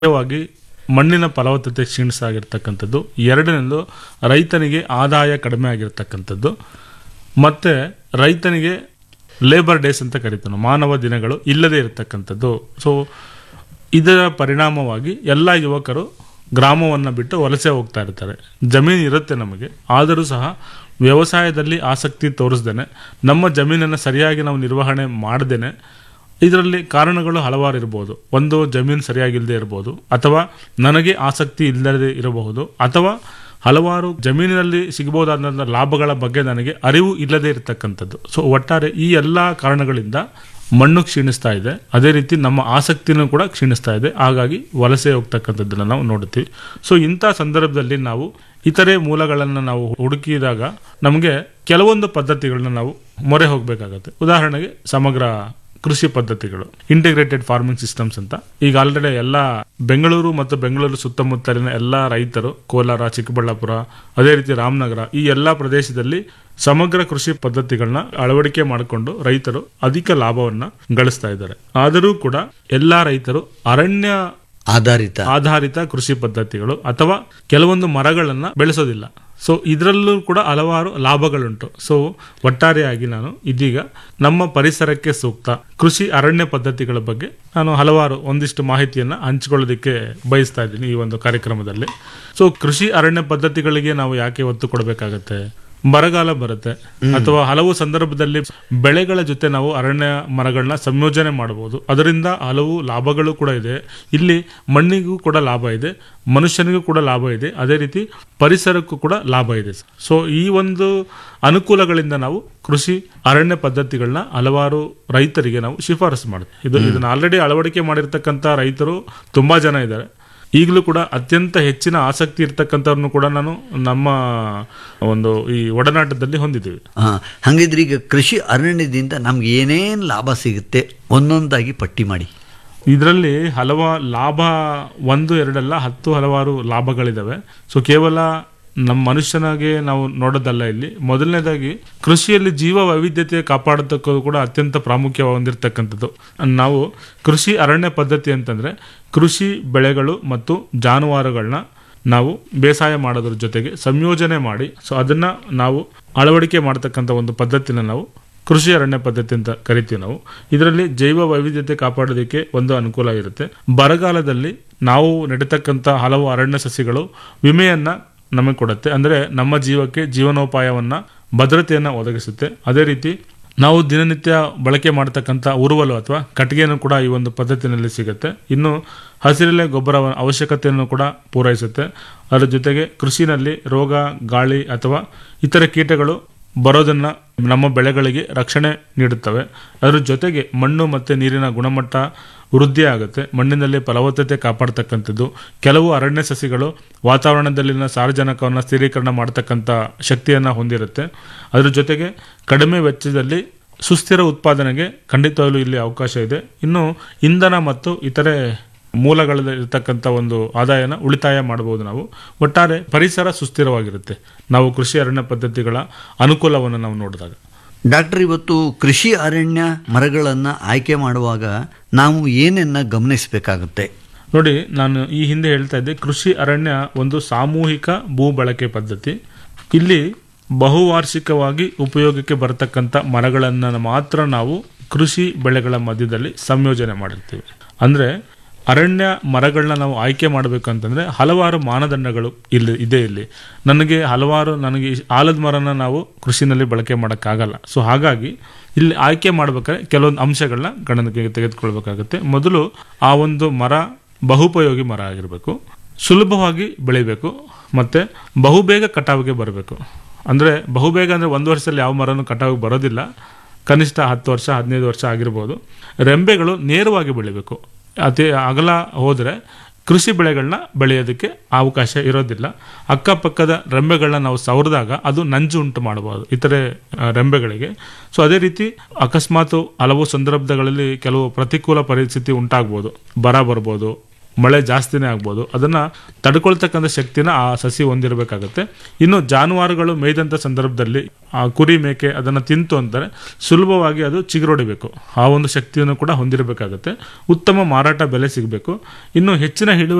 ಮುಖ್ಯವಾಗಿ ಮಣ್ಣಿನ ಫಲವತ್ತತೆ ಕ್ಷೀಣಿಸಾಗಿರ್ತಕ್ಕಂಥದ್ದು ಎರಡನೇದು ರೈತನಿಗೆ ಆದಾಯ ಕಡಿಮೆ ಆಗಿರ್ತಕ್ಕಂಥದ್ದು ಮತ್ತೆ ರೈತನಿಗೆ ಲೇಬರ್ ಡೇಸ್ ಅಂತ ಕರಿತಾನೆ ಮಾನವ ದಿನಗಳು ಇಲ್ಲದೆ ಇರತಕ್ಕಂಥದ್ದು ಸೊ ಇದರ ಪರಿಣಾಮವಾಗಿ ಎಲ್ಲ ಯುವಕರು ಗ್ರಾಮವನ್ನು ಬಿಟ್ಟು ವಲಸೆ ಹೋಗ್ತಾ ಇರ್ತಾರೆ ಜಮೀನು ಇರುತ್ತೆ ನಮಗೆ ಆದರೂ ಸಹ ವ್ಯವಸಾಯದಲ್ಲಿ ಆಸಕ್ತಿ ತೋರಿಸ್ದೇನೆ ನಮ್ಮ ಜಮೀನನ್ನು ಸರಿಯಾಗಿ ನಾವು ನಿರ್ವಹಣೆ ಮಾಡ್ದೇನೆ ಇದರಲ್ಲಿ ಕಾರಣಗಳು ಹಲವಾರು ಇರ್ಬೋದು ಒಂದು ಜಮೀನು ಸರಿಯಾಗಿಲ್ಲದೆ ಇರ್ಬೋದು ಅಥವಾ ನನಗೆ ಆಸಕ್ತಿ ಇಲ್ಲದೆ ಇರಬಹುದು ಅಥವಾ ಹಲವಾರು ಜಮೀನಿನಲ್ಲಿ ಸಿಗಬಹುದಾದಂಥ ಲಾಭಗಳ ಬಗ್ಗೆ ನನಗೆ ಅರಿವು ಇಲ್ಲದೆ ಇರತಕ್ಕಂಥದ್ದು ಸೊ ಒಟ್ಟಾರೆ ಈ ಎಲ್ಲ ಕಾರಣಗಳಿಂದ ಮಣ್ಣು ಕ್ಷೀಣಿಸ್ತಾ ಇದೆ ಅದೇ ರೀತಿ ನಮ್ಮ ಆಸಕ್ತಿನೂ ಕೂಡ ಕ್ಷೀಣಿಸ್ತಾ ಇದೆ ಹಾಗಾಗಿ ವಲಸೆ ಹೋಗ್ತಕ್ಕಂಥದ್ದನ್ನು ನಾವು ನೋಡ್ತೀವಿ ಸೊ ಇಂಥ ಸಂದರ್ಭದಲ್ಲಿ ನಾವು ಇತರೆ ಮೂಲಗಳನ್ನು ನಾವು ಹುಡುಕಿದಾಗ ನಮಗೆ ಕೆಲವೊಂದು ಪದ್ಧತಿಗಳನ್ನ ನಾವು ಮೊರೆ ಹೋಗಬೇಕಾಗತ್ತೆ ಉದಾಹರಣೆಗೆ ಸಮಗ್ರ ಕೃಷಿ ಪದ್ಧತಿಗಳು ಇಂಟಿಗ್ರೇಟೆಡ್ ಫಾರ್ಮಿಂಗ್ ಸಿಸ್ಟಮ್ಸ್ ಅಂತ ಈಗ ಆಲ್ರೆಡಿ ಎಲ್ಲ ಬೆಂಗಳೂರು ಮತ್ತು ಬೆಂಗಳೂರು ಸುತ್ತಮುತ್ತಲಿನ ಎಲ್ಲ ರೈತರು ಕೋಲಾರ ಚಿಕ್ಕಬಳ್ಳಾಪುರ ಅದೇ ರೀತಿ ರಾಮನಗರ ಈ ಎಲ್ಲ ಪ್ರದೇಶದಲ್ಲಿ ಸಮಗ್ರ ಕೃಷಿ ಪದ್ಧತಿಗಳನ್ನ ಅಳವಡಿಕೆ ಮಾಡಿಕೊಂಡು ರೈತರು ಅಧಿಕ ಲಾಭವನ್ನ ಗಳಿಸ್ತಾ ಇದ್ದಾರೆ ಆದರೂ ಕೂಡ ಎಲ್ಲಾ ರೈತರು ಅರಣ್ಯ ಆಧಾರಿತ ಆಧಾರಿತ ಕೃಷಿ ಪದ್ಧತಿಗಳು ಅಥವಾ ಕೆಲವೊಂದು ಮರಗಳನ್ನ ಬೆಳೆಸೋದಿಲ್ಲ ಸೊ ಇದರಲ್ಲೂ ಕೂಡ ಹಲವಾರು ಲಾಭಗಳುಂಟು ಸೊ ಒಟ್ಟಾರೆಯಾಗಿ ನಾನು ಇದೀಗ ನಮ್ಮ ಪರಿಸರಕ್ಕೆ ಸೂಕ್ತ ಕೃಷಿ ಅರಣ್ಯ ಪದ್ಧತಿಗಳ ಬಗ್ಗೆ ನಾನು ಹಲವಾರು ಒಂದಿಷ್ಟು ಮಾಹಿತಿಯನ್ನ ಹಂಚಿಕೊಳ್ಳೋದಕ್ಕೆ ಬಯಸ್ತಾ ಇದ್ದೀನಿ ಈ ಒಂದು ಕಾರ್ಯಕ್ರಮದಲ್ಲಿ ಸೊ ಕೃಷಿ ಅರಣ್ಯ ಪದ್ಧತಿಗಳಿಗೆ ನಾವು ಯಾಕೆ ಒತ್ತು ಕೊಡಬೇಕಾಗತ್ತೆ ಬರಗಾಲ ಬರುತ್ತೆ ಅಥವಾ ಹಲವು ಸಂದರ್ಭದಲ್ಲಿ ಬೆಳೆಗಳ ಜೊತೆ ನಾವು ಅರಣ್ಯ ಮರಗಳನ್ನ ಸಂಯೋಜನೆ ಮಾಡಬಹುದು ಅದರಿಂದ ಹಲವು ಲಾಭಗಳು ಕೂಡ ಇದೆ ಇಲ್ಲಿ ಮಣ್ಣಿಗೂ ಕೂಡ ಲಾಭ ಇದೆ ಮನುಷ್ಯನಿಗೂ ಕೂಡ ಲಾಭ ಇದೆ ಅದೇ ರೀತಿ ಪರಿಸರಕ್ಕೂ ಕೂಡ ಲಾಭ ಇದೆ ಸೊ ಈ ಒಂದು ಅನುಕೂಲಗಳಿಂದ ನಾವು ಕೃಷಿ ಅರಣ್ಯ ಪದ್ಧತಿಗಳನ್ನ ಹಲವಾರು ರೈತರಿಗೆ ನಾವು ಶಿಫಾರಸು ಮಾಡ್ತೀವಿ ಇದು ಇದನ್ನ ಆಲ್ರೆಡಿ ಅಳವಡಿಕೆ ಮಾಡಿರ್ತಕ್ಕಂಥ ರೈತರು ತುಂಬಾ ಜನ ಇದ್ದಾರೆ ಈಗಲೂ ಕೂಡ ಅತ್ಯಂತ ಹೆಚ್ಚಿನ ಆಸಕ್ತಿ ಇರ್ತಕ್ಕಂಥವ್ರನ್ನು ಕೂಡ ನಾನು ನಮ್ಮ ಒಂದು ಈ ಒಡನಾಟದಲ್ಲಿ ಹೊಂದಿದ್ದೀವಿ ಆ, ಹಂಗಿದ್ರೆ ಈಗ ಕೃಷಿ ಅರಣ್ಯದಿಂದ ನಮ್ಗೆ ಏನೇನು ಲಾಭ ಸಿಗುತ್ತೆ ಒಂದೊಂದಾಗಿ ಪಟ್ಟಿ ಮಾಡಿ ಇದರಲ್ಲಿ ಹಲವ ಲಾಭ ಒಂದು ಎರಡಲ್ಲ ಹತ್ತು ಹಲವಾರು ಲಾಭಗಳಿದಾವೆ ಸೊ ಕೇವಲ ನಮ್ಮ ಮನುಷ್ಯನಾಗೆ ನಾವು ನೋಡೋದಲ್ಲ ಇಲ್ಲಿ ಮೊದಲನೇದಾಗಿ ಕೃಷಿಯಲ್ಲಿ ಜೀವ ವೈವಿಧ್ಯತೆ ಕಾಪಾಡತಕ್ಕದ್ದು ಕೂಡ ಅತ್ಯಂತ ಪ್ರಾಮುಖ್ಯ ಹೊಂದಿರತಕ್ಕಂಥದ್ದು ನಾವು ಕೃಷಿ ಅರಣ್ಯ ಪದ್ಧತಿ ಅಂತಂದ್ರೆ ಕೃಷಿ ಬೆಳೆಗಳು ಮತ್ತು ಜಾನುವಾರುಗಳನ್ನ ನಾವು ಬೇಸಾಯ ಮಾಡೋದ್ರ ಜೊತೆಗೆ ಸಂಯೋಜನೆ ಮಾಡಿ ಸೊ ಅದನ್ನ ನಾವು ಅಳವಡಿಕೆ ಮಾಡತಕ್ಕಂಥ ಒಂದು ಪದ್ಧತಿನ ನಾವು ಕೃಷಿ ಅರಣ್ಯ ಪದ್ಧತಿ ಅಂತ ಕರಿತೀವಿ ನಾವು ಇದರಲ್ಲಿ ಜೈವ ವೈವಿಧ್ಯತೆ ಕಾಪಾಡೋದಕ್ಕೆ ಒಂದು ಅನುಕೂಲ ಇರುತ್ತೆ ಬರಗಾಲದಲ್ಲಿ ನಾವು ನೆಡತಕ್ಕಂಥ ಹಲವು ಅರಣ್ಯ ಸಸ್ಯಗಳು ವಿಮೆಯನ್ನ ನಮಗೆ ಕೊಡುತ್ತೆ ಅಂದ್ರೆ ನಮ್ಮ ಜೀವಕ್ಕೆ ಜೀವನೋಪಾಯವನ್ನ ಭದ್ರತೆಯನ್ನ ಒದಗಿಸುತ್ತೆ ಅದೇ ರೀತಿ ನಾವು ದಿನನಿತ್ಯ ಬಳಕೆ ಮಾಡತಕ್ಕಂಥ ಉರುವಲು ಅಥವಾ ಕಟ್ಟಿಗೆಯನ್ನು ಕೂಡ ಈ ಒಂದು ಪದ್ಧತಿನಲ್ಲಿ ಸಿಗುತ್ತೆ ಇನ್ನು ಹಸಿರೆಲೆ ಗೊಬ್ಬರ ಅವಶ್ಯಕತೆಯನ್ನು ಕೂಡ ಪೂರೈಸುತ್ತೆ ಅದರ ಜೊತೆಗೆ ಕೃಷಿನಲ್ಲಿ ರೋಗ ಗಾಳಿ ಅಥವಾ ಇತರ ಕೀಟಗಳು ಬರೋದನ್ನ ನಮ್ಮ ಬೆಳೆಗಳಿಗೆ ರಕ್ಷಣೆ ನೀಡುತ್ತವೆ ಅದರ ಜೊತೆಗೆ ಮಣ್ಣು ಮತ್ತು ನೀರಿನ ಗುಣಮಟ್ಟ ವೃದ್ಧಿ ಆಗುತ್ತೆ ಮಣ್ಣಿನಲ್ಲಿ ಫಲವತ್ತತೆ ಕಾಪಾಡ್ತಕ್ಕಂಥದ್ದು ಕೆಲವು ಅರಣ್ಯ ಸಸಿಗಳು ವಾತಾವರಣದಲ್ಲಿನ ಸಾರಜನಕವನ್ನು ಸ್ಥಿರೀಕರಣ ಮಾಡತಕ್ಕಂಥ ಶಕ್ತಿಯನ್ನು ಹೊಂದಿರುತ್ತೆ ಅದರ ಜೊತೆಗೆ ಕಡಿಮೆ ವೆಚ್ಚದಲ್ಲಿ ಸುಸ್ಥಿರ ಉತ್ಪಾದನೆಗೆ ಖಂಡಿತವಾಗ್ಲೂ ಇಲ್ಲಿ ಅವಕಾಶ ಇದೆ ಇನ್ನು ಇಂಧನ ಮತ್ತು ಇತರೆ ಮೂಲಗಳಿರ್ತಕ್ಕಂಥ ಒಂದು ಆದಾಯನ ಉಳಿತಾಯ ಮಾಡಬಹುದು ನಾವು ಒಟ್ಟಾರೆ ಪರಿಸರ ಸುಸ್ಥಿರವಾಗಿರುತ್ತೆ ನಾವು ಕೃಷಿ ಅರಣ್ಯ ಪದ್ಧತಿಗಳ ಅನುಕೂಲವನ್ನು ನಾವು ನೋಡಿದಾಗ ಡಾಕ್ಟರ್ ಇವತ್ತು ಕೃಷಿ ಅರಣ್ಯ ಮರಗಳನ್ನು ಆಯ್ಕೆ ಮಾಡುವಾಗ ನಾವು ಏನನ್ನ ಗಮನಿಸಬೇಕಾಗುತ್ತೆ ನೋಡಿ ನಾನು ಈ ಹಿಂದೆ ಹೇಳ್ತಾ ಇದ್ದೆ ಕೃಷಿ ಅರಣ್ಯ ಒಂದು ಸಾಮೂಹಿಕ ಭೂ ಬಳಕೆ ಪದ್ಧತಿ ಇಲ್ಲಿ ಬಹುವಾರ್ಷಿಕವಾಗಿ ಉಪಯೋಗಕ್ಕೆ ಬರತಕ್ಕಂಥ ಮರಗಳನ್ನು ಮಾತ್ರ ನಾವು ಕೃಷಿ ಬೆಳೆಗಳ ಮಧ್ಯದಲ್ಲಿ ಸಂಯೋಜನೆ ಮಾಡಿರ್ತೀವಿ ಅಂದರೆ ಅರಣ್ಯ ಮರಗಳನ್ನ ನಾವು ಆಯ್ಕೆ ಮಾಡಬೇಕು ಅಂತಂದ್ರೆ ಹಲವಾರು ಮಾನದಂಡಗಳು ಇಲ್ಲಿ ಇದೆ ಇಲ್ಲಿ ನನಗೆ ಹಲವಾರು ನನಗೆ ಈ ಆಲದ ಮರನ ನಾವು ಕೃಷಿನಲ್ಲಿ ಬಳಕೆ ಮಾಡೋಕ್ಕಾಗಲ್ಲ ಸೊ ಹಾಗಾಗಿ ಇಲ್ಲಿ ಆಯ್ಕೆ ಮಾಡ್ಬೇಕಾದ್ರೆ ಕೆಲವೊಂದು ಅಂಶಗಳನ್ನ ಗಣನೆಗೆ ತೆಗೆದುಕೊಳ್ಬೇಕಾಗುತ್ತೆ ಮೊದಲು ಆ ಒಂದು ಮರ ಬಹುಪಯೋಗಿ ಮರ ಆಗಿರಬೇಕು ಸುಲಭವಾಗಿ ಬೆಳಿಬೇಕು ಮತ್ತೆ ಬಹುಬೇಗ ಕಟಾವಿಗೆ ಬರಬೇಕು ಅಂದ್ರೆ ಬಹುಬೇಗ ಅಂದ್ರೆ ಒಂದು ವರ್ಷದಲ್ಲಿ ಯಾವ ಮರನೂ ಕಟಾವಿಗೆ ಬರೋದಿಲ್ಲ ಕನಿಷ್ಠ ಹತ್ತು ವರ್ಷ ಹದಿನೈದು ವರ್ಷ ಆಗಿರ್ಬೋದು ರೆಂಬೆಗಳು ನೇರವಾಗಿ ಬೆಳಿಬೇಕು ಅತಿ ಅಗಲ ಹೋದರೆ ಕೃಷಿ ಬೆಳೆಗಳನ್ನ ಬೆಳೆಯೋದಕ್ಕೆ ಅವಕಾಶ ಇರೋದಿಲ್ಲ ಅಕ್ಕಪಕ್ಕದ ರೆಂಬೆಗಳನ್ನ ನಾವು ಸವರಿದಾಗ ಅದು ನಂಜು ಉಂಟು ಮಾಡಬಹುದು ಇತರೆ ಆ, ರೆಂಬೆಗಳಿಗೆ ಸೊ ಅದೇ ರೀತಿ ಅಕಸ್ಮಾತ್ ಹಲವು ಸಂದರ್ಭಗಳಲ್ಲಿ ಕೆಲವು ಪ್ರತಿಕೂಲ ಪರಿಸ್ಥಿತಿ ಉಂಟಾಗ್ಬೋದು ಬರ ಬರ್ಬೋದು ಮಳೆ ಜಾಸ್ತಿನೇ ಆಗ್ಬೋದು ಅದನ್ನ ತಡ್ಕೊಳ್ತಕ್ಕಂಥ ಶಕ್ತಿನ ಆ ಸಸಿ ಹೊಂದಿರಬೇಕಾಗುತ್ತೆ ಇನ್ನು ಜಾನುವಾರುಗಳು ಮೇಯ್ದಂಥ ಸಂದರ್ಭದಲ್ಲಿ ಆ ಕುರಿ ಮೇಕೆ ಅದನ್ನ ತಿಂತು ಅಂತಾರೆ ಸುಲಭವಾಗಿ ಅದು ಚಿಗುರೊಡಿಬೇಕು ಆ ಒಂದು ಶಕ್ತಿಯನ್ನು ಕೂಡ ಹೊಂದಿರಬೇಕಾಗುತ್ತೆ ಉತ್ತಮ ಮಾರಾಟ ಬೆಲೆ ಸಿಗಬೇಕು ಇನ್ನು ಹೆಚ್ಚಿನ ಇಳುವರಿ